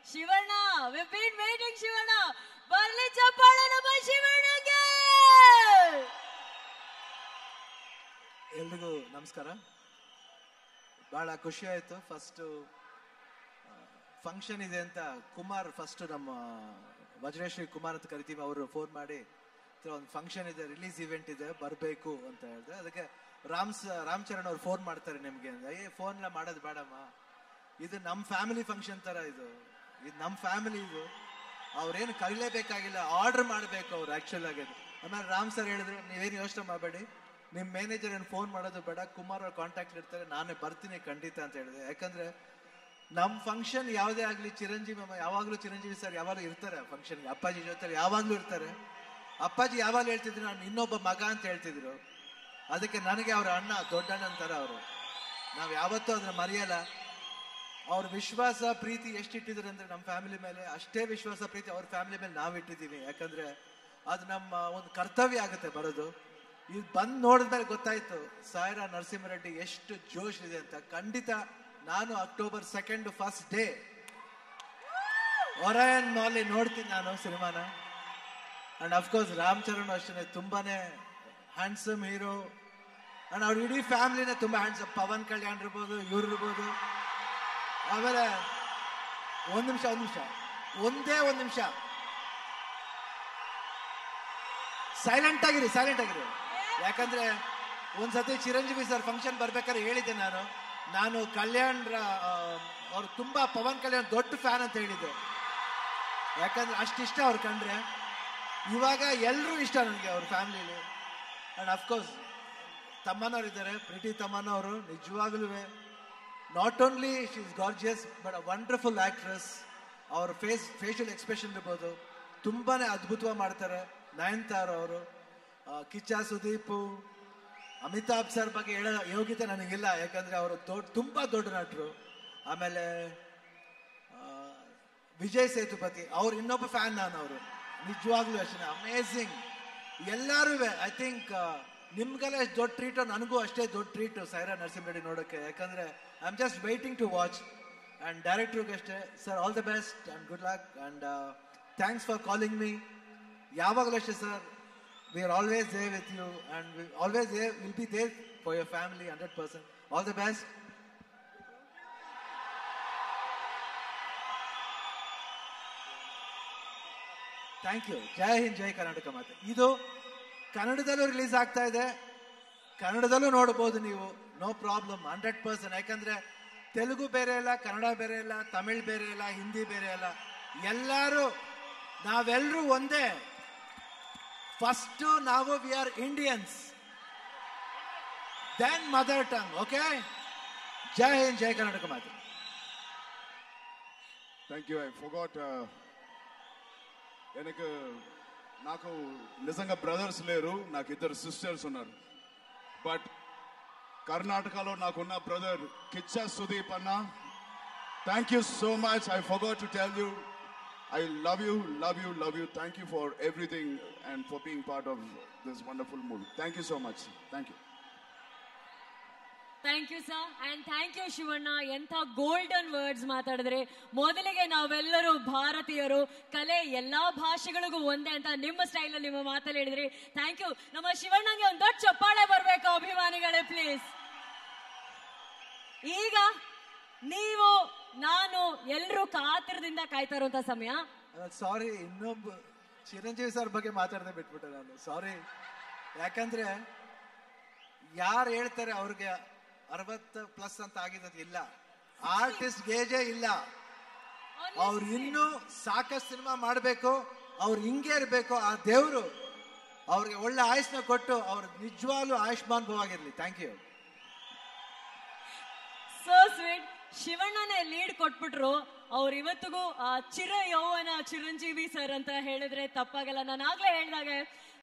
Shivanna we been waiting Shivanna ಬರ್ಲಿ ಚಪ್ಪಾಳೆ ನಮ್ಮ ಶಿವಣ್ಣಗೆ ಎಲ್ರಿಗೂ ನಮಸ್ಕಾರ ಬಹಳ ಖುಷಿ ಆಯ್ತು ಫಸ್ಟ್ ಫಂಕ್ಷನ್ ಇದೆ ಅಂತ ಕುಮಾರ್ ಫಸ್ಟ್ ನಮ್ಮ ವಜ್ರೇಶ್ವರಿ ಕುಮಾರ್ ಅಂತ ಕರಿತೀವಿ ಅವರು ಫೋನ್ ಮಾಡಿ ಒಂದು ಫಂಕ್ಷನ್ ಇದೆ ರಿಲೀಸ್ ಇವೆಂಟ್ ಇದೆ ಬರಬೇಕು ಅಂತ ಹೇಳಿದ್ರೆ ಅದಕ್ಕೆ ರಾಮ್ಸ್ ರಾಮ್ ಚರಣ್ ಅವ್ರು ಫೋನ್ ಮಾಡ್ತಾರೆ ನಿಮ್ಗೆ ಅಂದ್ರೆ ಏ ಫೋನ್ ಎಲ್ಲ ಮಾಡೋದು ಬೇಡಮ್ಮ ಇದು ನಮ್ಮ ಫ್ಯಾಮಿಲಿ ಫಂಕ್ಷನ್ ತರ ಇದು ಇದು ನಮ್ಮ ಫ್ಯಾಮಿಲಿ ಇದು ಅವ್ರೇನು ಕರೀಲೇಬೇಕಾಗಿಲ್ಲ ಆರ್ಡರ್ ಮಾಡಬೇಕು ಅವ್ರು ಆಕ್ಚುಲ್ ಆಗಿ ಅದು. ಆಮೇಲೆ ರಾಮ್ ಸರ್ ಹೇಳಿದ್ರು ನೀವೇನು ಯೋಚನೆ ಮಾಡಬೇಡಿ ನಿಮ್ಮ ಮ್ಯಾನೇಜರ್ ಏನು ಫೋನ್ ಮಾಡೋದು ಬೇಡ ಕುಮಾರ್ ಅವ್ರ ಕಾಂಟ್ಯಾಕ್ಟ್ ಇರ್ತಾರೆ ನಾನೇ ಬರ್ತೀನಿ ಖಂಡಿತ ಅಂತ ಹೇಳಿದೆ ಯಾಕಂದ್ರೆ ನಮ್ಮ ಫಂಕ್ಷನ್ ಯಾವುದೇ ಆಗಲಿ ಚಿರಂಜೀವಿ ಅಮ್ಮ ಯಾವಾಗಲೂ ಚಿರಂಜೀವಿ ಸರ್ ಯಾವಾಗಲೂ ಇರ್ತಾರೆ ಫಂಕ್ಷನ್ಗೆ ಅಪ್ಪಾಜಿ ಜೊತೆ ಯಾವಾಗಲೂ ಇರ್ತಾರೆ ಅಪ್ಪಾಜಿ ಯಾವಾಗಲೂ ಹೇಳ್ತಿದ್ರು ನಾನು ಇನ್ನೊಬ್ಬ ಮಗ ಅಂತ ಹೇಳ್ತಿದ್ರು ಅದಕ್ಕೆ ನನಗೆ ಅವ್ರ ಅಣ್ಣ ದೊಡ್ಡ ಅಣ್ಣನ ಥರ ಅವರು ನಾವು ಯಾವತ್ತೂ ಅದನ್ನ ಮರೆಯಲ್ಲ ಅವ್ರ ವಿಶ್ವಾಸ ಪ್ರೀತಿ ಎಷ್ಟಿಟ್ಟಿದ್ರು ಅಂದ್ರೆ ನಮ್ಮ ಫ್ಯಾಮಿಲಿ ಮೇಲೆ ಅಷ್ಟೇ ವಿಶ್ವಾಸ ಪ್ರೀತಿ ಅವ್ರ ಫ್ಯಾಮಿಲಿ ಮೇಲೆ ನಾವು ಇಟ್ಟಿದ್ದೀವಿ ಯಾಕಂದ್ರೆ ಅದು ನಮ್ಮ ಒಂದು ಕರ್ತವ್ಯ ಆಗುತ್ತೆ ಬರೋದು ಇದು ಬಂದು ನೋಡಿದ್ಮೇಲೆ ಗೊತ್ತಾಯ್ತು ಸಾಯಿರಾ ನರಸಿಂಹರೆಡ್ಡಿ ಎಷ್ಟು ಜೋಶ್ ಇದೆ ಅಂತ ಖಂಡಿತ ನಾನು October second first day Orion ಮಾಲಿ ನೋಡ್ತೀನಿ ನಾನು ಸಿನಿಮಾನ ಅಂಡ್ ಅಫ್ಕೋರ್ಸ್ ರಾಮ್ ಚರಣ್ ಅಷ್ಟೇ ತುಂಬಾನೇ ಹ್ಯಾಂಡ್ಸಮ್ ಹೀರೋ ಅಂಡ್ ಅವ್ರ ಇಡೀ ಫ್ಯಾಮಿಲಿನೇ ತುಂಬಾ ಹ್ಯಾಂಡ್ಸಮ್ ಪವನ್ ಕಲ್ಯಾಣ್ ಇರ್ಬೋದು ಇವ್ರು ಇರ್ಬೋದು ಆಮೇಲೆ ಒಂದ್ ನಿಮಿಷ ಒಂದ್ ನಿಮಿಷ ಒಂದೇ ಒಂದ್ ನಿಮಿಷ ಸೈಲೆಂಟ್ ಆಗಿರಿ ಸೈಲೆಂಟ್ ಆಗಿರಿ ಯಾಕಂದ್ರೆ ಒಂದ್ಸತಿ ಚಿರಂಜೀವಿ ಸರ್ ಫಂಕ್ಷನ್ ಬರ್ಬೇಕಾದ್ರೆ ಹೇಳಿದ್ದೆ ನಾನು ನಾನು ಕಲ್ಯಾಣ್ ಅವ್ರು ತುಂಬಾ ಪವನ್ ಕಲ್ಯಾಣ್ ದೊಡ್ಡ ಫ್ಯಾನ್ ಅಂತ ಹೇಳಿದ್ದೆ ಯಾಕಂದ್ರೆ ಅಷ್ಟಿಷ್ಟ ಅವ್ರು ಕಂಡ್ರೆ ಇವಾಗ ಎಲ್ಲರೂ ಇಷ್ಟ ನನಗೆ ಅವ್ರ ಫ್ಯಾಮಿಲಿಲಿ ಅಂಡ್ ಅಫ್ಕೋರ್ಸ್ ತಮ್ಮನವ್ರು ಇದ್ದಾರೆ ಪ್ರೀತಿ ತಮ್ಮನವರು ನಿಜವಾಗ್ಲೂ not only she is gorgeous but a wonderful actress ಅವ್ರ ಫೇಸ್ ಫೇಶಿಯಲ್ ಎಕ್ಸ್ಪ್ರೆಷನ್ ಇರ್ಬೋದು ತುಂಬಾನೇ ಅದ್ಭುತವಾಗಿ ಮಾಡ್ತಾರೆ ನಯನ್ತಾರ್ ಅವರು ಕಿಚ್ಚ ಸುದೀಪ್ ಅಮಿತಾಬ್ ಸರ್ ಬಗ್ಗೆ ಹೇಳೋ ಯೋಗ್ಯತೆ ನನಗಿಲ್ಲ ಯಾಕಂದ್ರೆ ಅವರು ದೊಡ್ಡ ತುಂಬಾ ದೊಡ್ಡ ನಟರು ಆಮೇಲೆ ಆ, ವಿಜಯ್ ಸೇತುಪತಿ ಅವ್ರು ಇನ್ನೊಬ್ಬ ಫ್ಯಾನ್ ನಾನು ಅವರು ನಿಜವಾಗ್ಲೂ ಅಷ್ಟೇ ಅಮೇಝಿಂಗ್ ಎಲ್ಲರೂ ಐ ಥಿಂಕ್ ನಿಮ್ಗೆಲ್ಲ ಎಷ್ಟು ದೊಡ್ಡ ಟ್ರೀಟ್ ನನಗೂ ಅಷ್ಟೇ ದೊಡ್ಡ ಟ್ರೀಟ್ ಸೈರಾ ನರಸಿಂಹರೆಡ್ಡಿ ನೋಡೋಕೆ ಯಾಕಂದ್ರೆ I am just waiting to watch and ಡೈರೆಕ್ಟ್ರಿಗೆ ಅಷ್ಟೇ sir all the best and good luck and thanks for calling me ಯಾವಾಗಲೂ ಅಷ್ಟೇ sir we are always there with you and always they will be there for your family hundred percent all the best thank you ಜೈ ಹಿಂದ್ ಜೈ ಕರ್ನಾಟಕ ಮಾತೆ ಇದು ಕನ್ನಡದಲ್ಲೂ release ಆಗ್ತಾ ಇದೆ ಕನ್ನಡದಲ್ಲೂ ನೋಡಬಹುದು ನೀವು ನೋ ಪ್ರಾಬ್ಲಮ್ ಹಂಡ್ರೆಡ್ ಪರ್ಸೆಂಟ್ ಯಾಕಂದ್ರೆ ತೆಲುಗು ಬೇರೆ ಇಲ್ಲ ಕನ್ನಡ ಬೇರೆ ಇಲ್ಲ ತಮಿಳ್ ಬೇರೆ ಇಲ್ಲ ಹಿಂದಿ ಬೇರೆ ಇಲ್ಲ ಎಲ್ಲರೂ ನಾವೆಲ್ಲರೂ ಒಂದೇ ಫಸ್ಟ್ ನಾವು we are Indians then mother tongue okay ಜೈ ಹಿಂದ್ ಜೈ ಕರ್ನಾಟಕ ಮಾತೆ థ్యాంక్ యూ ఐ ఫొగాట్ எனக்கு నాకు నిజంగా బ్రదర్స్ లేరు నాకు ఇద్దరు సిస్టర్స్ ఉన్నారు బట్ కర్ణాటకలో నాకున్న బ్రదర్ కిచ్చా సుదీప్ అన్న thank you so much I forgot to tell you I love you love you love you thank you for everything and for being part of this wonderful movie thank you so much thank you thank you sir and thank you Shivanna ಎಂಥ golden words ಮಾತಾಡಿದ್ರೆ ಮೊದಲಿಗೆ ನಾವೆಲ್ಲರೂ ಭಾರತೀಯರು ಕಲೆ ಎಲ್ಲಾ ಭಾಷೆಗಳಿಗೂ ಒಂದೇ ಅಂತ ನಿಮ್ಮ ಸ್ಟೈಲ್ ನಿಮ್ಮ ಮಾತಲ್ಲಿ ಹೇಳಿದ್ರಿ ಥ್ಯಾಂಕ್ ಯು ನಮ್ಮ ಶಿವಣ್ಣಗೆ ಒಂದು ದೊಡ್ಡ ಚಪ್ಪಾಳೆ ಬರ್ಬೇಕು ಅಭಿಮಾನಿಗಳೇ ಪ್ಲೀಸ್ ಈಗ ನೀವು ನಾನು ಎಲ್ಲರೂ ಕಾತರದಿಂದ ಕಾಯ್ತಾ ಇರುವಂತ ಸಮಯ ಸಾರಿ ಇನ್ನೊಬ್ಬ ಚಿರಂಜೀವಿ ಸರ್ ಬಗ್ಗೆ ಮಾತಾಡದೆ ಬಿಟ್ಬಿಟ್ಟೆ ನಾನು ಸಾರಿ ಯಾಕಂದ್ರೆ ಯಾರು ಹೇಳ್ತಾರೆ ಅವ್ರಿಗೆ ಅರವತ್ತು ಪ್ಲಸ್ ಅಂತ ಆಗಿದ್ದು ಇಲ್ಲ ಆರ್ಟಿಸ್ಟ್ ಗೇಜೇ ಇಲ್ಲ ಅವ್ರು ಇನ್ನೂ ಸಾಕಷ್ಟು ಸಿನಿಮಾ ಮಾಡಬೇಕು ಅವ್ರು ಹಿಂಗೆ ಇರಬೇಕು ಆ ದೇವರು ಅವ್ರಿಗೆ ಒಳ್ಳೆ ಆಯುಷ್ನ ಕೊಟ್ಟು ಅವ್ರು ನಿಜವಾಗ್ಲೂ ಆಯುಷ್ಮಾನ್ ಭವಾಗಿರ್ಲಿ ಥ್ಯಾಂಕ್ ಯು ಸೋ ಸ್ವೀಟ್ ಶಿವಣ್ಣನೇ ಲೀಡ್ ಕೊಟ್ಬಿಟ್ರು ಅವ್ರು ಇವತ್ತಿಗೂ ಆ ಚಿರ ಯೌವನ ಚಿರಂಜೀವಿ ಸರ್ ಅಂತ ಹೇಳಿದ್ರೆ ತಪ್ಪಾಗಲ್ಲ ನಾನು ಆಗ್ಲೇ ಹೇಳಿದಾಗೆ